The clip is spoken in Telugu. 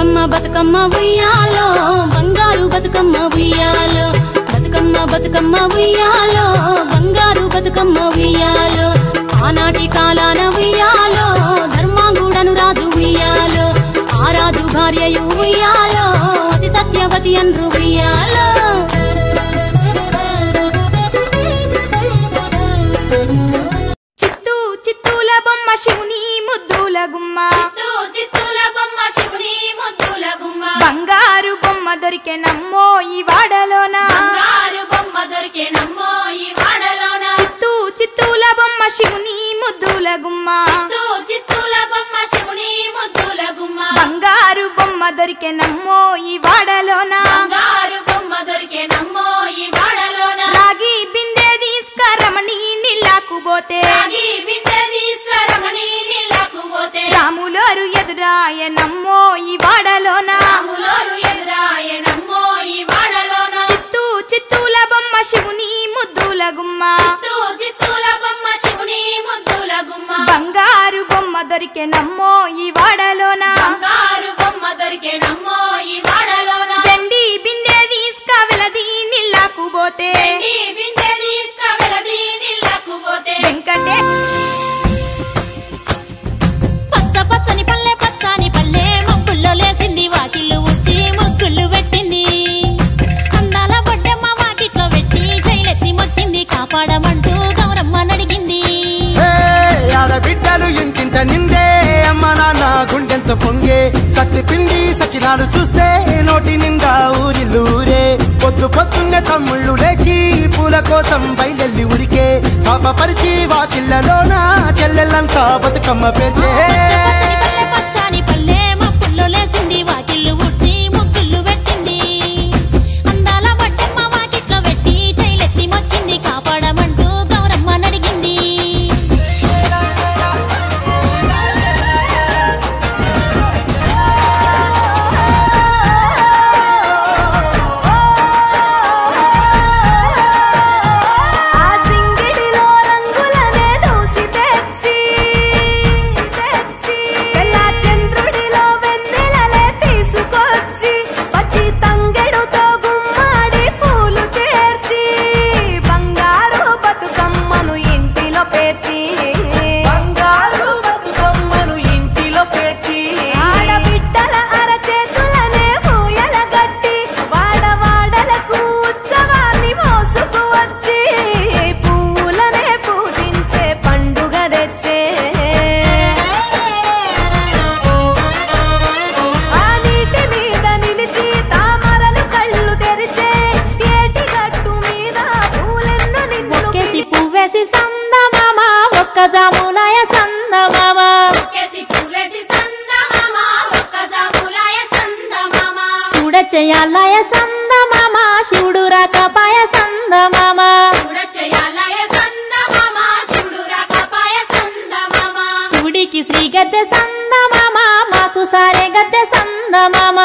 బతుకమ్మ బతుకమ్మ ఉయ్యాలో బంగారు బతుకమ్మ ఉయ్యాలో బతుకమ్మ బతుకమ్మ ఉయ్యాలో బంగారు బతుకమ్మ ఉయ్యాలో ఆనాటి కాలాన ఉయ్యాలో ధర్మాంగుడను రాజు ఉయ్యాలో ఆ రాజు భార్యయు ఉయ్యాలో అతి సత్యవతి అన్రు ఉయ్యాలో చిత్తూ చిత్తూల బొమ్మ శివుని ముద్దుల గుమ్మ చిత్తుల బొమ్మ శివుని ముద్దుల గుమ్మ బంగారు బొమ్మ దొరికే నమ్మో ఈ వాడలోన బంగారు బొమ్మ దొరికే నమ్మో ఈ వాడలోన చిత్తూ చిత్తూల బొమ్మ శివుని ముద్దుల గుమ్మ చిత్తూ చిత్తూల బొమ్మ శివుని ముద్దుల గుమ్మ బంగారు బొమ్మ దొరికే నమ్మో ఈ వాడలోన బంగారు బొమ్మ దొరికే నమ్మో ఈ వాడలోన రాగి బిందె తీసుకరమణి నీళ్ళకు పోతే రాగి బిందె తీసుకురమని నీళ్ళకు పోతే రాములోరు ఎదురాయ నమ్మో ఈ వాడలోన రాములోరు ఎదురాయ నమ్మో ఈ వాడలోన చిత్తూ చిత్తూల బొమ్మ శివుని ముద్దుల గుమ్మ చిత్తూ చిత్తూల బొమ్మ శివుని ముద్దుల గుమ్మ బంగారు బొమ్మ దొరికే నమ్మో ఈ వాడలోన బంగారు బొమ్మ దొరికే నమ్మో ఈ వాడలోన వెండి బిందె తీసుక వెలది నీళ్ళకు పోతే వెండి బిందె తీసుకువెళది నీళ్ళకు పోతే వెంకటే పచ్చ పచ్చని పల్లె పచ్చని పల్లె మబ్బుల్లో లేసింది వాకిళ్ళు ఉచ్చి ముగ్గులు పెట్టింది అందాల బొడ్డమ్మ వాకిట్లో పెట్టి జైలెత్తి మొక్కింది కాపాడమంటూ గౌరమ్మ నడిగింది ఏ, ఆడబిడ్డలు ఇంటింట నిందే అమ్మ నాన్న గుండెంత పొంగే సత్తి పిండి సకినాలు చూస్తే నోటి నిండా ఊరిల్లూరే పొద్దు పొద్దున్నే తమ్ముళ్ళు లేచి పూల కోసం బయలెల్లి ఉరికే శాపపరిచి వాకిళ్ళలోన చెల్లెళ్ళంతా బతుకమ్మ పేర్చే పచ్చని పల్లె పచ్చని పల్లె మబ్బుల్లో లేసింది వాకిళ్ళు ఉచ్చి ముగ్గులు పెట్టింది అందాల బొడ్డమ్మ వాకిట్లో పెట్టి జైలెత్తి మొక్కింది కాపాడమంటూ గౌరమ్మ నడిగింది ఆ సింగిడిలో రంగులనే దూసి తెచ్చి తెచ్చి తెల్ల చంద్రుడిలో వెన్నెలలే తీసుకొచ్చి పచ్చి తంగెడుతో గుమ్మాడి పూలు చేర్చి బంగారు బతుకమ్మను ఇంటిలో పేర్చి బంగారు బతుకమ్మను ఇంటిలో పేర్చి ఆడబిడ్డల అరచేతులనే పూయల గట్టి వాడవాడలకు ఉత్సవాన్ని మోసుకు వచ్చి పువ్వులనే పూజించే పండుగ తెచ్చే ఆ నీటి మీద నిలిచి తామరలు కళ్ళు తెరిచే ఏటి గట్టు మీద పూలెన్ను నిన్ను ఒక్కేసి పువ్వేసి సందమామ ఒక్క జాములాయ సందమామ కేసి పువ్వేసి సందమామ ఒక్క జాములాయ సందమామ చూడచేయాలయ సందమామ శివుడు రాకపాయ సందమామ చూడచేయాలయ సందమామ శివుడు రాకపాయ సందమామ శివుడికి శ్రీ గద్దె సందమామ మాకు సారే గద్దె సందమామ